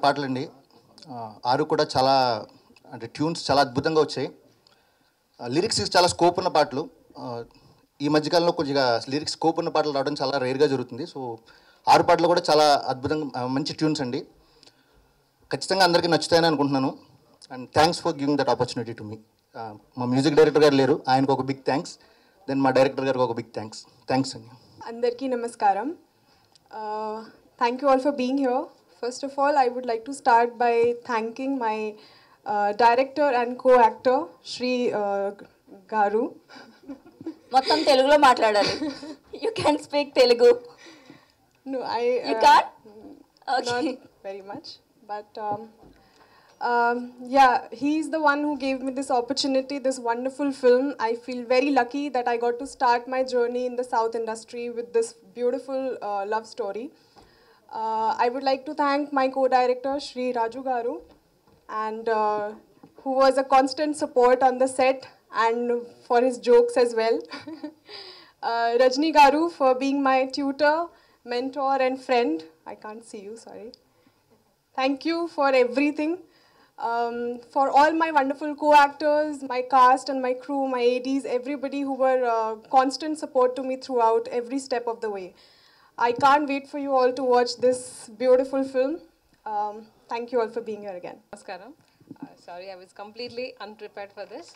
పాటలండి ఆ, ఆరు కూడా చాలా అంటే ట్యూన్స్ చాలా అద్భుతంగా వచ్చాయి లిరిక్స్ చాలా స్కోప్ ఉన్న పాటలు ఆ, ఈ మధ్యకాలంలో కొద్దిగా లిరిక్స్ స్కోప్ ఉన్న పాటలు రావడం చాలా రేర్గా జరుగుతుంది సో ఆరు పాటలు కూడా చాలా అద్భుతంగా ఆ, మంచి ట్యూన్స్ అండి ఖచ్చితంగా అందరికీ నచ్చుతాయని అనుకుంటున్నాను and thanks for giving that opportunity to me మా మ్యూజిక్ డైరెక్టర్ గారు లేరు ఆయనకు ఒక బిగ్ థ్యాంక్స్ దెన్ మా డైరెక్టర్ గారికి ఒక బిగ్ థ్యాంక్స్ థ్యాంక్స్ అండి అందరికీ నమస్కారం thank you all for being here first of all I would like to start by thanking my director and co actor Shri గారు మొత్తం తెలుగులో మాట్లాడాలి you can speak Telugu No, I. You uh, can't? Not Okay. very much, but um, um, yeah, he's the one who gave me this opportunity, this wonderful film. I feel very lucky that I got to start my journey in the South industry with this beautiful uh, love story. Uh, I would like to thank my co-director Sri Raju Garu, and uh, who was a constant support on the set and for his jokes as well. uh, Rajni Garu for being my tutor, mentor, and friend. I can't see you, sorry. Thank you for everything. Um, for all my wonderful co-actors, my cast and my crew, my ADs, everybody who were uh, constant support to me throughout every step of the way. I can't wait for you all to watch this beautiful film. Um, thank you all for being here again. Namaskaram. Uh, sorry, I was completely unprepared for this.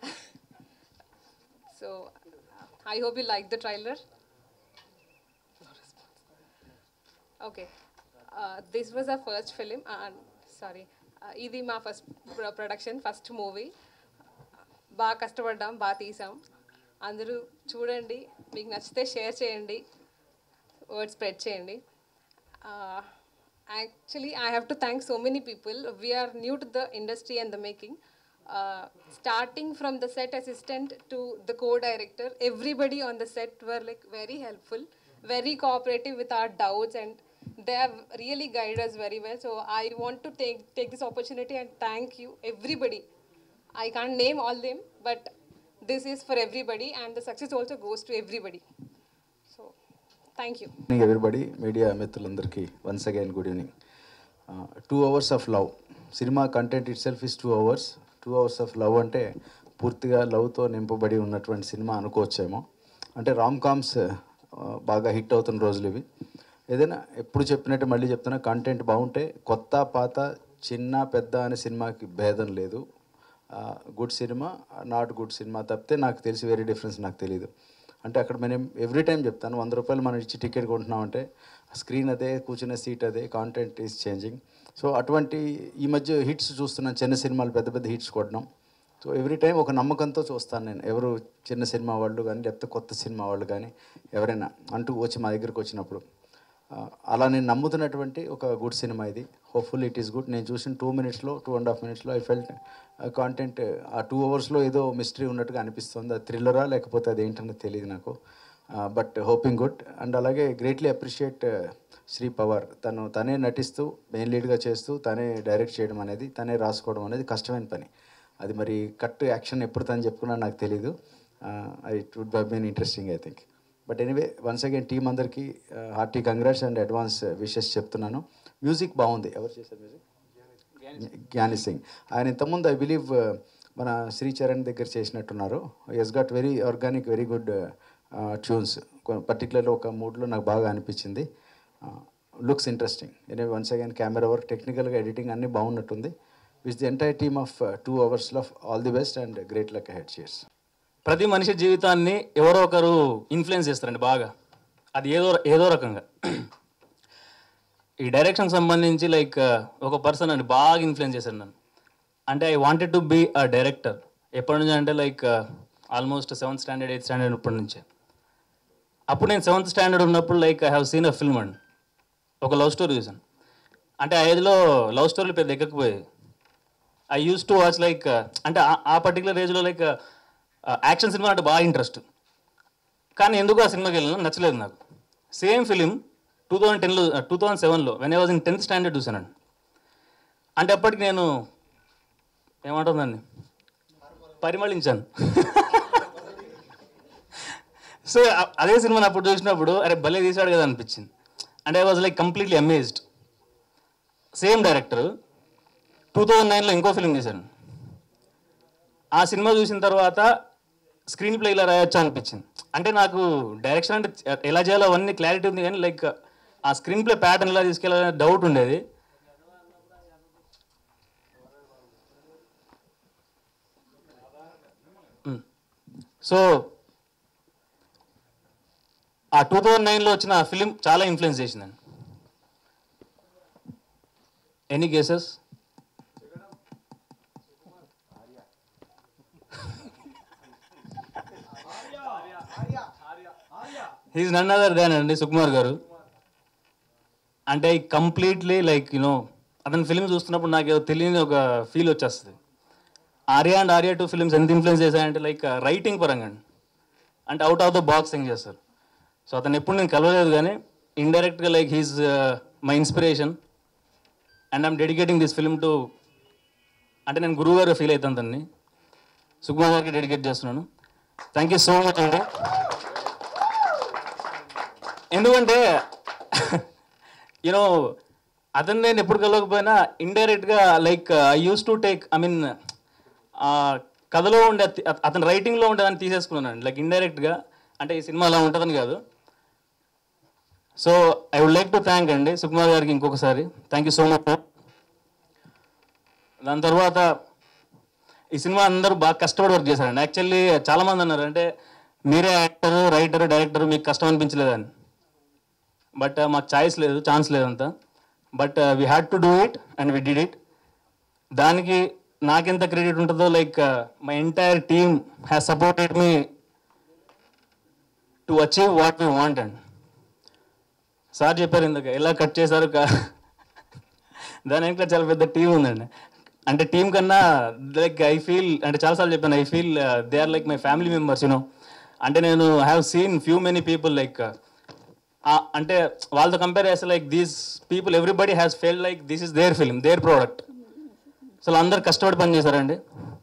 so, uh, I hope you like the trailer. Okay. Uh, this was our first film. Uh, sorry. Uh, ఇది మా first production first movie బాగా కష్టపడ్డాం బాగా తీసాం అందరూ చూడండి మీకు నచ్చితే షేర్ చేయండి వర్డ్ స్ప్రెడ్ చేయండి actually I have to thank so many people we're new to the industry and the making starting from the set assistant to the co director everybody on the set were like very helpful very cooperative with our doubts and they have really guided us very well so i want to take take this opportunity and thank you everybody i can't name all them but this is for everybody and the success also goes to everybody so thank you evening everybody media మిత్రులందరికీ once again good evening two hours of love cinema content itself is two hours two hours of love అంటే పూర్తిగా లవ్తో నింపబడి ఉన్నటువంటి cinema అనుకోవచ్చేమో అంటే Ram comms బాగా hit అవుతున్న రోజులు ఇవి ఏదైనా ఎప్పుడు చెప్పినట్టు మళ్ళీ చెప్తున్నా కంటెంట్ బాగుంటే కొత్త పాత చిన్న పెద్ద అనే సినిమాకి భేదం లేదు good cinema not good cinema తప్పితే నాకు తెలిసి వేరే డిఫరెన్స్ నాకు తెలియదు అంటే అక్కడ మనం ఎవ్రీ టైం చెప్తాను వంద రూపాయలు మనం ఇచ్చి టికెట్ కొంటున్నామంటే స్క్రీన్ అదే కూర్చునే సీట్ అదే కాంటెంట్ ఈజ్ చేంజింగ్ సో అటువంటి ఈ మధ్య హిట్స్ చూస్తున్నాం చిన్న సినిమాలు పెద్ద పెద్ద హిట్స్ కొట్టడం సో ఎవ్రీ టైం ఒక నమ్మకంతో చూస్తాను నేను ఎవరు చిన్న సినిమా వాళ్ళు కానీ లేకపోతే కొత్త సినిమా వాళ్ళు కానీ ఎవరైనా అంటూ వచ్చి మా దగ్గరికి వచ్చినప్పుడు ఆ, అలా నేను నమ్ముతున్నటువంటి ఒక గుడ్ సినిమా ఇది హోప్ఫుల్ ఇట్ ఈస్ గుడ్ నేను చూసిన టూ మినిట్స్లో టూ అండ్ హాఫ్ మినిట్స్లో ఐ ఫెల్ట్ కాంటెంట్ ఆ టూ అవర్స్లో ఏదో మిస్టరీ ఉన్నట్టుగా అనిపిస్తుంది అది థ్రిల్లరా లేకపోతే అది ఏంటనేది తెలియదు నాకు బట్ హోపింగ్ గుడ్ అండ్ అలాగే గ్రేట్లీ అప్రిషియేట్ శ్రీ పవర్ తను తనే నటిస్తూ మెయిన్ లీడ్గా చేస్తూ తనే డైరెక్ట్ చేయడం అనేది తనే రాసుకోవడం అనేది కష్టమైన పని అది మరి కట్ యాక్షన్ ఎప్పుడు తను చెప్పుకున్నా నాకు తెలీదు it would by been interesting I think but anyway once again team అందరికీ hearty congrats and advance wishes చెప్తున్నాను మ్యూజిక్ బాగుంది ఎవరు చేశారు మ్యూజిక్ జ్ఞాని సింగ్ ఆయన ఇంతకుముందు ఐ బిలీవ్ మన శ్రీ చరణ్ దగ్గర చేసినట్టున్నారు yes got very organic very good tunes particularly ఒక మూడ్లో నాకు బాగా అనిపించింది looks interesting any once again camera work టెక్నికల్గా ఎడిటింగ్ అన్నీ బాగున్నట్టుంది with the entire team of two అవర్స్లో all the best and great luck head shares ప్రతి మనిషి జీవితాన్ని ఎవరో ఒకరు ఇన్ఫ్లుయెన్స్ చేస్తారండి బాగా అది ఏదో ఏదో రకంగా ఈ డైరెక్షన్ సంబంధించి లైక్ ఒక పర్సన్ అని బాగా ఇన్ఫ్లుయెన్స్ చేశారు నన్ను అంటే I wanted to be a director ఎప్పటి నుంచి అంటే like almost seventh standard eighth standard ఇప్పటి నుంచే అప్పుడు నేను సెవెంత్ స్టాండర్డ్ ఉన్నప్పుడు like I have seen a film అండి ఒక లవ్ స్టోరీ చూసాను అంటే ఆ ఏజ్లో లవ్ స్టోరీలు పెద్ద ఎక్కకపోయాయి I use to watch like అంటే ఆ- ఆ పర్టికులర్ ఏజ్లో లైక్ యాక్షన్ సినిమా అంటే బాగా ఇంట్రెస్ట్ కానీ ఎందుకు ఆ సినిమాకి వెళ్ళినా నచ్చలేదు నాకు సేమ్ ఫిలిం టూ థౌజండ్ టెన్లో టూ థౌజండ్ సెవెన్లో when I was in tenth standard చూసానండి అంటే అప్పటికి నేను ఏమంటుందండి పరిమళించాను సో అ- అదే సినిమాని అప్పుడు చూసినప్పుడు అరే భలే తీసాడు కదా అనిపించింది అంటే I was like completely amazed same director two thousand నైన్లో ఇంకో ఫిల్మ్ చేశాను ఆ సినిమా చూసిన తర్వాత స్క్రీన్ ప్లే ఇలా రాయొచ్చు అనిపించింది అంటే నాకు డైరెక్షన్ అంటే ఎలా చేయాలో అవన్నీ క్లారిటీ ఉంది కానీ లైక్ ఆ స్క్రీన్ ప్లే ప్యాటర్న్ ఎలా తీసుకెళ్ళాలనే డౌట్ ఉండేది సో ఆ టూ థౌజండ్ నైన్లో వచ్చిన ఫిలిం చాలా ఇన్ఫ్లుయెన్స్ చేసిందండి any guesses he's none other than అండి సుకుమార్ గారు అంటే కంప్లీట్లీ లైక్ యూనో అతని ఫిలిం చూస్తున్నప్పుడు నాకు ఏదో తెలియని ఒక ఫీల్ వచ్చేస్తుంది Arya and Arya two films ఎంత ఇన్ఫ్లుయెన్స్ చేశాయంటే లైక్ రైటింగ్ పరంగా అండి అంటే out of the box thing చేస్తారు సో అతను ఎప్పుడు నేను కలవలేదు కానీ ఇండైరెక్ట్గా like he's my inspiration and I'm dedicating this film to అంటే నేను గురువు గారు ఫీల్ అవుతాను తన్ని సుకుమార్ గారికి డెడికేట్ చేస్తున్నాను థ్యాంక్ యూ సో మచ్ అండి ఎందుకంటే యూనో అతను నేను ఎప్పుడు కలవకపోయినా ఇండైరెక్ట్గా like I use to take I mean కథలో ఉండే అతి- అత- అతని రైటింగ్లో ఉండేదాన్ని తీసేసుకున్నాను లైక్ ఇండైరెక్ట్గా అంటే ఈ సినిమా అలా ఉంటుందని కాదు so I would like to thank అండి సుకుమార్ గారికి ఇంకొకసారి థ్యాంక్ యూ సో మచ్ దాని తర్వాత ఈ సినిమా అందరూ బాగా కష్టపడి వర్క్ చేశారండి యాక్చువల్లీ చాలామంది అన్నారు అంటే మీరే యాక్టర్ రైటర్ డైరెక్టర్ మీకు కష్టం అనిపించలేదని బట్ మాకు ఛాయిస్ లేదు ఛాన్స్ లేదంతా but we had to do it and we did it దానికి నాకెంత క్రెడిట్ ఉంటుందో like my entire team has supported me to achieve what we want and sir చెప్పారు ఇందాక ఎలా కట్ చేశారు కా దాని వెనక చాలా పెద్ద టీం ఉందండి అంటే టీం కన్నా లైక్ ఐ ఫీల్ అంటే చాలాసార్లు చెప్పాను I feel they are like my family members you know అంటే నేను have seen few many people like అంటే వాళ్ళతో కంపేర్ చేస్తే like these people everybody has fail like this is there film there product అసలు అందరు కష్టపడి పని చేశారండి